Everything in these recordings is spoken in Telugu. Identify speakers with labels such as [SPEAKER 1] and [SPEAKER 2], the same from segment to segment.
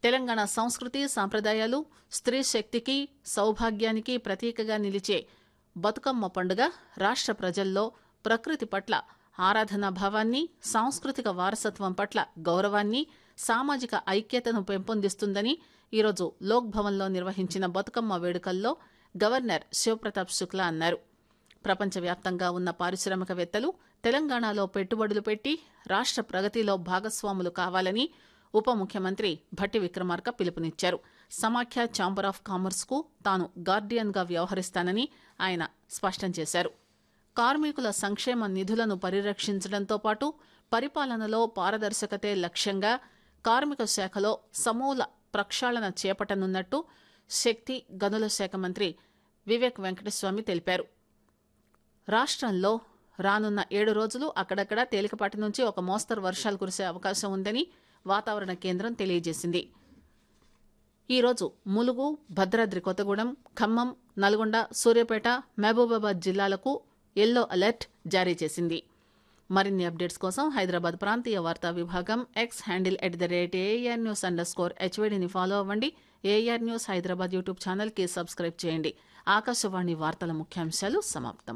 [SPEAKER 1] తెలంగాణ సంస్కృతి సాంప్రదాయాలు స్త్రీ శక్తికి సౌభాగ్యానికి ప్రతీకగా నిలిచే బతుకమ్మ పండుగ రాష్ట్ర ప్రజల్లో ప్రకృతి పట్ల ఆరాధనా భావాన్ని సాంస్కృతిక వారసత్వం పట్ల గౌరవాన్ని సామాజిక ఐక్యతను పెంపొందిస్తుందని ఈరోజు లోక్ భవన్లో నిర్వహించిన బతుకమ్మ వేడుకల్లో గవర్నర్ శివప్రతాప్ శుక్లా అన్నారు ప్రపంచవ్యాప్తంగా ఉన్న పారిశ్రామికవేత్తలు తెలంగాణలో పెట్టుబడులు పెట్టి రాష్ట్ర ప్రగతిలో భాగస్వాములు కావాలని ఉప ముఖ్యమంత్రి భట్టి విక్రమార్క పిలుపునిచ్చారు సమాఖ్య ఛాంబర్ ఆఫ్ కామర్స్ కు తాను గార్డియన్గా వ్యవహరిస్తానని ఆయన స్పష్టం చేశారు కార్మికుల సంక్షేమ నిధులను పరిరక్షించడంతో పాటు పరిపాలనలో పారదర్శకతే లక్ష్యంగా కార్మిక శాఖలో సమూల ప్రక్షాళన చేపట్టనున్నట్టు శక్తి గనుల శాఖ మంత్రి వివేక్ వెంకటస్వామి తెలిపారు రాష్ట్రంలో రానున్న ఏడు రోజులు అక్కడక్కడ తేలికపాటి నుంచి ఒక మోస్తరు వర్షాలు కురిసే అవకాశం ఉందని వాతావరణ కేంద్రం తెలియజేసింది ఈరోజు ములుగు భద్రాద్రి కొత్తగూడెం ఖమ్మం నల్గొండ సూర్యాపేట మహబూబాబాద్ జిల్లాలకు ఎల్లో అలర్ట్ జారీ చేసింది మరిన్ని అప్డేట్స్ కోసం హైదరాబాద్ ప్రాంతీయ వార్తా విభాగం X handle at the rate AR news underscore score హెచ్వీడీని ఫాలో అవ్వండి ఏఆర్ న్యూస్ హైదరాబాద్ యూట్యూబ్ ఛానల్కి సబ్స్క్రైబ్ చేయండి ఆకాశవాణి వార్తల ముఖ్యాంశాలు సమాప్తం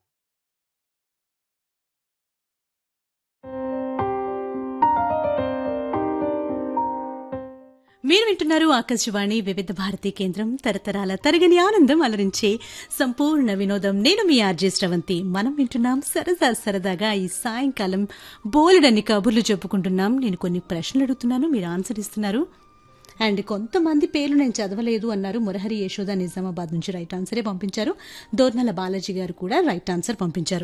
[SPEAKER 2] మీరు వింటున్నారు ఆకాశవాణి వివిధ భారతి కేంద్రం తరతరాల తరగని ఆనందం అలరించే సంపూర్ణ వినోదం నేను మీ ఆర్జే శ్రవంతి మనం వింటున్నాం సరదా సరదాగా ఈ సాయంకాలం బోలెడన్ని కబుర్లు చెప్పుకుంటున్నాం నేను కొన్ని ప్రశ్నలు అడుగుతున్నాను మీరు ఆన్సర్ ఇస్తున్నారు అండ్ కొంతమంది పేర్లు నేను చదవలేదు అన్నారు మురహరి యశోద నిజామాబాద్ నుంచి రైట్ ఆన్సరే పంపించారు దోర్నల బాలాజీ గారు కూడా రైట్ ఆన్సర్ పంపించారు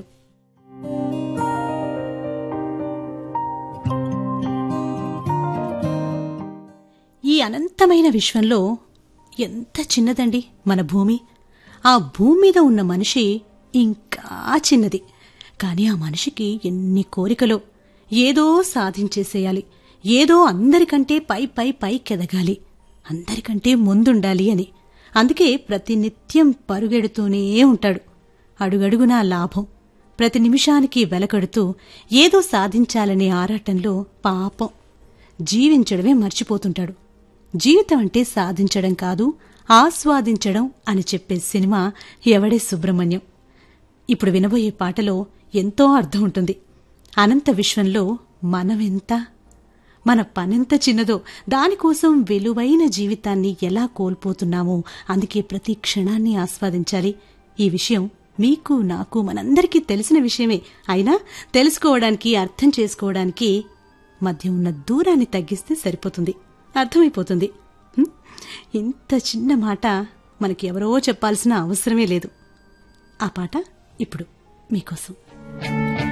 [SPEAKER 2] ఈ అనంతమైన విశ్వంలో ఎంత చిన్నదండి మన భూమి ఆ భూమి మీద ఉన్న మనిషి ఇంకా చిన్నది కానీ ఆ మనిషికి ఎన్ని కోరికలో ఏదో సాధించేసేయాలి ఏదో అందరికంటే పై పై పైకెదగాలి అందరికంటే ముందుండాలి అని అందుకే ప్రతి నిత్యం పరుగెడుతూనే ఉంటాడు అడుగడుగునా లాభం ప్రతి నిమిషానికి వెలకడుతూ ఏదో సాధించాలనే ఆరాటంలో పాపం జీవించడమే మర్చిపోతుంటాడు జీవితం అంటే సాధించడం కాదు ఆస్వాదించడం అని చెప్పే సినిమా ఎవడే సుబ్రహ్మణ్యం ఇప్పుడు వినబోయే పాటలో ఎంతో అర్థం ఉంటుంది అనంత విశ్వంలో మనమెంత మన పనెంత చిన్నదో దానికోసం విలువైన జీవితాన్ని ఎలా కోల్పోతున్నామో అందుకే ప్రతి క్షణాన్ని ఆస్వాదించాలి ఈ విషయం మీకు నాకు మనందరికీ తెలిసిన విషయమే అయినా తెలుసుకోవడానికి అర్థం చేసుకోవడానికి మధ్య ఉన్న దూరాన్ని తగ్గిస్తే సరిపోతుంది అర్థమైపోతుంది హ్మ్? ఇంత చిన్న మాట మనకి ఎవరో చెప్పాల్సిన అవసరమే లేదు ఆ పాట ఇప్పుడు మీకోసం